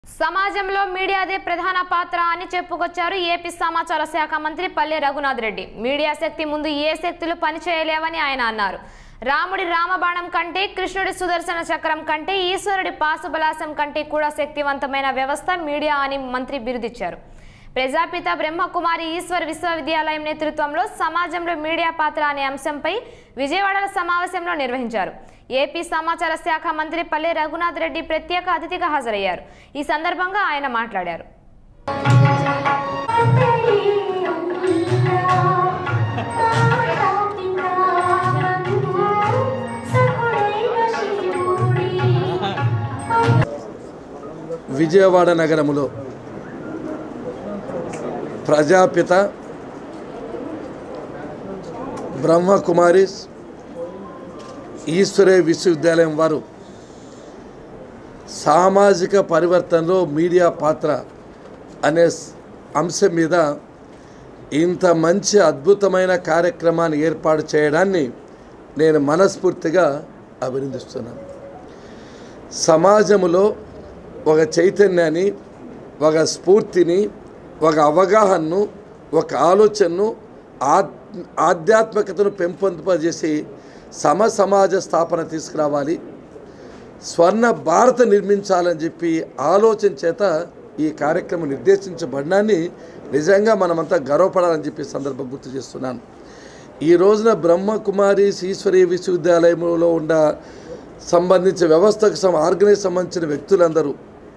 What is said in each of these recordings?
సమాజంలో మీడియాదే ప్రధాన పాత్ర అని చెప్పుకొచ్చారు ఏపీ సమాచార శాఖ మంత్రి పల్లె రఘునాథ్ రెడ్డి మీడియా శక్తి ముందు ఏ శక్తులు పనిచేయలేవని ఆయన అన్నారు రాముడి రామబాణం కంటే కృష్ణుడి సుదర్శన చక్రం కంటే ఈశ్వరుడి పాశుబలాసం కంటే కూడా శక్తివంతమైన వ్యవస్థ మీడియా అని మంత్రి బిరుదిచ్చారు ప్రజాపిత బ్రహ్మకుమారి ఈశ్వర్ విశ్వవిద్యాలయం నేతృత్వంలో సమాజంలో మీడియా పాత్ర అనే అంశంపై విజయవాడలో సమావేశంలో నిర్వహించారు ఏపీ సమాచార శాఖ మంత్రి పల్లె రఘునాథ్ రెడ్డి ప్రత్యేక అతిథిగా హాజరయ్యారు ఈ సందర్భంగా ఆయన మాట్లాడారు విజయవాడ నగరములో ప్రజాపిత బ్రహ్మకుమారిస్ ఈశ్వరే విశ్వవిద్యాలయం వారు సామాజిక పరివర్తనలో మీడియా పాత్ర అనే స్- అంశం మీద ఇంత మంచి అద్భుతమైన కార్యక్రమాన్ని ఏర్పాటు చేయడాన్ని నేను మనస్ఫూర్తిగా అభినందిస్తున్నాను సమాజములో ఒక చైతన్యాన్ని ఒక స్ఫూర్తిని ఒక అవగాహనను ఒక ఆలోచనను ఆద్ ఆధ్యాత్మికతను పెంపొందింపజేసి సమ సమాజ స్థాపన తీసుకురావాలి స్వర్ణ భారత నిర్మించాలని చెప్పి ఆలోచన చేత ఈ కార్యక్రమం నిర్దేశించబడినాన్ని నిజంగా మనమంతా గర్వపడాలని చెప్పి ఈ సందర్భం గుర్తు చేస్తున్నాను ఈ రోజున బ్రహ్మకుమారి ఈశ్వరీయ విశ్వవిద్యాలయంలో ఉన్న సంబంధించిన వ్యవస్థకు సం ఆర్గనైజ్ సంబంధించిన వ్యక్తులందరూ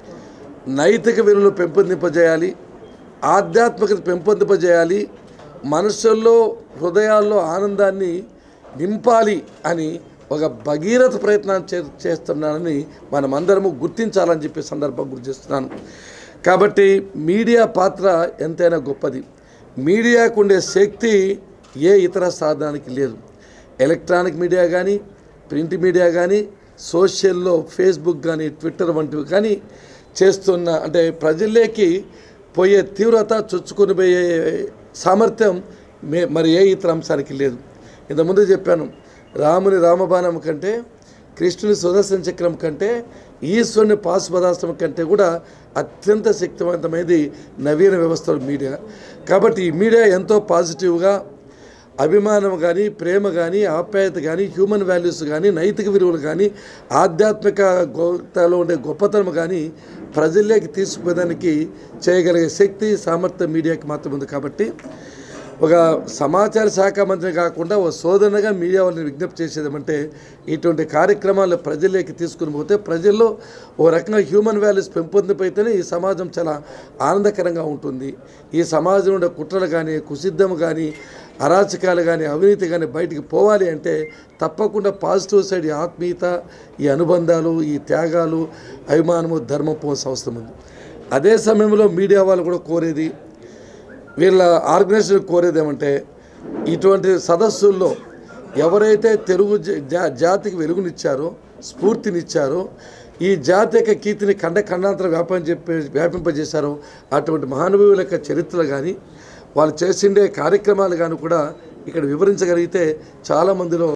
నైతిక విలువలు పెంపొందింపజేయాలి ఆధ్యాత్మికత పెంపొందింపజేయాలి మనుషుల్లో హృదయాల్లో ఆనందాన్ని నింపాలి అని ఒక భగీరథ ప్రయత్నాన్ని చే చేస్తున్నానని మనమందరము గుర్తించాలని చెప్పి సందర్భం గుర్తు చేస్తున్నాను కాబట్టి మీడియా పాత్ర ఎంతైనా గొప్పది మీడియాకు ఉండే శక్తి ఏ ఇతర సాధనానికి లేదు ఎలక్ట్రానిక్ మీడియా కానీ ప్రింట్ మీడియా కానీ సోషల్లో ఫేస్బుక్ కానీ ట్విట్టర్ వంటివి కానీ చేస్తున్న అంటే ప్రజల్లోకి పోయే తీవ్రత చొచ్చుకొని పోయే సామర్థ్యం మే మరి ఏ ఇతర అంశానికి లేదు ఇంతకుముందు చెప్పాను రాముని రామబాణం కంటే కృష్ణుని సుదర్శన చక్రం కంటే ఈశ్వరుని పాశుపదాస్త్రం కంటే కూడా అత్యంత శక్తివంతమైనది నవీన వ్యవస్థ మీడియా కాబట్టి ఈ మీడియా ఎంతో పాజిటివ్గా అభిమానం కానీ ప్రేమ కానీ ఆప్యాయత కానీ హ్యూమన్ వాల్యూస్ కానీ నైతిక విలువలు కానీ ఆధ్యాత్మిక గోతలో ఉండే గొప్పతనం కానీ ప్రజల్లోకి తీసుకుపోయేదానికి చేయగలిగే శక్తి సామర్థ్యం మీడియాకి మాత్రం ఉంది కాబట్టి ఒక సమాచార శాఖ మంత్రి కాకుండా ఒక సోదరునిగా మీడియా వాళ్ళని విజ్ఞప్తి చేసేదేమంటే ఇటువంటి కార్యక్రమాలు ప్రజల్లోకి తీసుకుని పోతే ప్రజల్లో ఓ రకంగా హ్యూమన్ వాల్యూస్ పెంపొందిపోతేనే ఈ సమాజం చాలా ఆనందకరంగా ఉంటుంది ఈ సమాజంలో ఉండే కుట్రలు కానీ కుసిద్ధం కానీ అరాచకాలు కానీ అవినీతి కానీ బయటికి పోవాలి అంటే తప్పకుండా పాజిటివ్ సైడ్ ఈ ఆత్మీయత ఈ అనుబంధాలు ఈ త్యాగాలు అభిమానము ధర్మం పోవాల్సిన అవసరం ఉంది అదే సమయంలో మీడియా వాళ్ళు కూడా కోరేది వీళ్ళ ఆర్గనైజేషన్ కోరేది ఏమంటే ఇటువంటి సదస్సుల్లో ఎవరైతే తెలుగు జా- జా- జాతికి వెలుగునిచ్చారో స్ఫూర్తినిచ్చారో ఈ జాతి యొక్క కీర్తిని ఖండ ఖండాంతరం వ్యాపం చెప్పే వ్యాపింపజేశారో అటువంటి మహానుభావుల యొక్క చరిత్రలు కానీ వాళ్ళు చేసిండే కార్యక్రమాలు కానీ కూడా ఇక్కడ వివరించగలిగితే చాలామందిలో